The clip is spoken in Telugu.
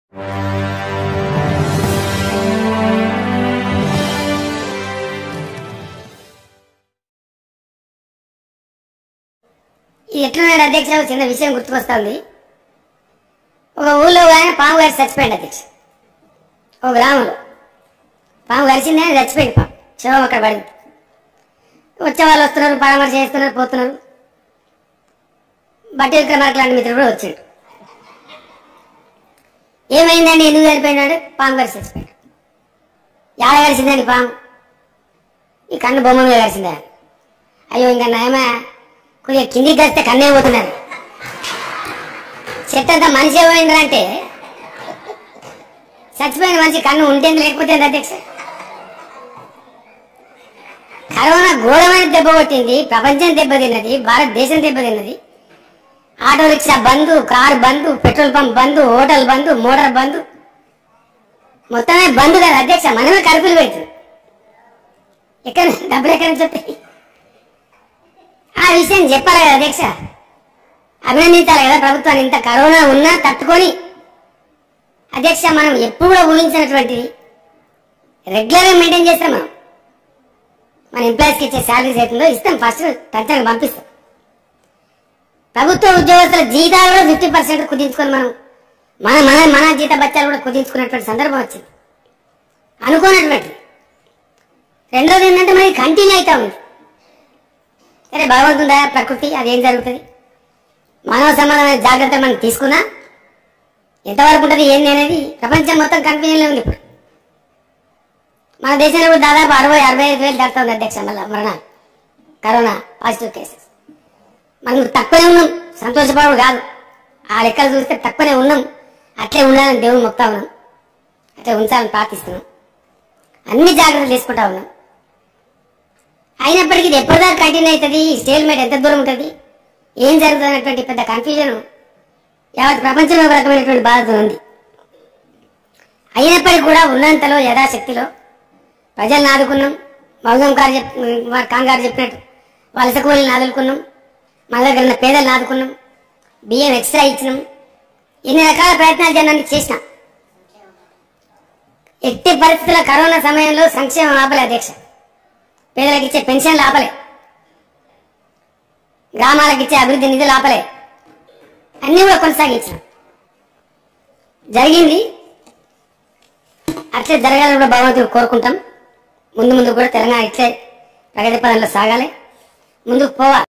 ఇది ఎట్లున్నాడు అధ్యక్ష ఒక చిన్న విషయం గుర్తుకొస్తుంది ఒక ఊళ్ళో ఒక ఆయన పాము గారి చచ్చిపోయింది అధ్యక్ష ఒక గ్రామంలో పాము గరిచింది ఆయన చచ్చిపోయింది పాము శవం అక్కడ పడింది వచ్చే వాళ్ళు వస్తున్నారు పరామర్శ చేస్తున్నారు పోతున్నారు బట్టి విక్రమార్క లాంటి మిత్రుడు కూడా వచ్చాడు ఏమైందండి ఎందుకు చనిపోయినాడు పాము గారి చచ్చిపోయాడు యాడ కలిసిందండి పాము ఈ కన్ను బొమ్మ మీద కలిసిందా అయ్యో ఇంకా నయమా కొద్దిగా కిందికి కలిస్తే కన్నే పోతున్నారు చెట్టు అంతా మనిషి ఏమైంది అంటే చచ్చిపోయిన మనిషి కన్ను ఉంటే లేకపోతే ఏంది అధ్యక్ష కరోనా ఘోరమైన దెబ్బ కొట్టింది ప్రపంచం దెబ్బతిన్నది భారతదేశం దెబ్బతిన్నది auto rickshaw bandh car bandh petrol pump bandh hotel bandh motor bandh మొత్తమే బంద్ కదా అధ్యక్ష మనమే కరుపులు పెడుతుంది ఎక్కడ డబ్బులు ఎక్కడ నుంచి వస్తాయి ఆ విషయం చెప్పాలి కదా అధ్యక్ష అభినందించాలి కదా ప్రభుత్వాన్ని ఇంత కరోనా ఉన్నా తట్టుకొని అధ్యక్ష మనం ఎప్పుడు కూడా ఊహించినటువంటిది రెగ్యులర్గా మెయింటైన్ చేస్తాం మనం మన ఎంప్లాయీస్కి ఇచ్చే శాలరీస్ అవుతుందో ఇస్తాం ఫస్ట్ తక్షణం పంపిస్తాం ప్రభుత్వ ఉద్యోగస్తుల జీతాలు కూడా ఫిఫ్టీ పర్సెంట్ కుదించుకొని మనం మన మన మన జీత బత్యాలు కూడా కుదించుకున్నటువంటి సందర్భం వచ్చింది అనుకోనటువంటి రెండోది ఏంటంటే మనకి కంటిన్యూ అవుతా ఉంది సరే భగవంతుందా ప్రకృతి అదేం జరుగుతుంది మానవ సంబంధమైన జాగ్రత్త మనం తీసుకున్నా ఎంతవరకు ఉంటుంది ఏంది అనేది ప్రపంచం మొత్తం కన్ఫ్యూజన్లో ఉంది ఇప్పుడు మన దేశంలో కూడా దాదాపు అరవై అరవై ఐదు వేలు దాటుతా ఉంది అధ్యక్ష మళ్ళా మరణ కరోనా పాజిటివ్ కేసెస్ మనం తక్కువనే ఉన్నాం సంతోషపడు కాదు ఆ లెక్కలు చూస్తే తక్కువనే ఉన్నాం అట్లే ఉండాలని దేవుని మొక్తా ఉన్నాం అట్లే ఉంచాలని ప్రార్థిస్తున్నాం అన్ని జాగ్రత్తలు తీసుకుంటా ఉన్నాం అయినప్పటికీ ఇది ఎప్పటిదాకా కంటిన్యూ అవుతుంది ఈ స్టేల్మేట్ ఎంత దూరం ఉంటుంది ఏం జరుగుతుంది అనేటువంటి పెద్ద కన్ఫ్యూజన్ యావత్ ప్రపంచంలో ఒక రకమైనటువంటి బాధ ఉంది అయినప్పటికీ కూడా ఉన్నంతలో యథాశక్తిలో ప్రజలను ఆదుకున్నాం మౌజం గారు చెప్ వారు ఖాన్ గారు చెప్పినట్టు వలస కూలీలను ఆదుకున్నాం మన దగ్గర ఉన్న పేదలను ఆదుకున్నాం బియ్యం ఎక్స్ట్రా ఇచ్చినాం ఎన్ని రకాల ప్రయత్నాలు జనానికి చేసిన ఎట్టి పరిస్థితుల్లో కరోనా సమయంలో సంక్షేమం ఆపలే అధ్యక్ష పేదలకు ఇచ్చే పెన్షన్లు ఆపలే గ్రామాలకు ఇచ్చే అభివృద్ధి నిధులు ఆపలే అన్నీ కూడా కొనసాగించాం జరిగింది అట్లే జరగాలని కూడా భగవంతుడు కోరుకుంటాం ముందు ముందు కూడా తెలంగాణ ఇట్లే ప్రగతి పదంలో సాగాలి ముందుకు పోవాలి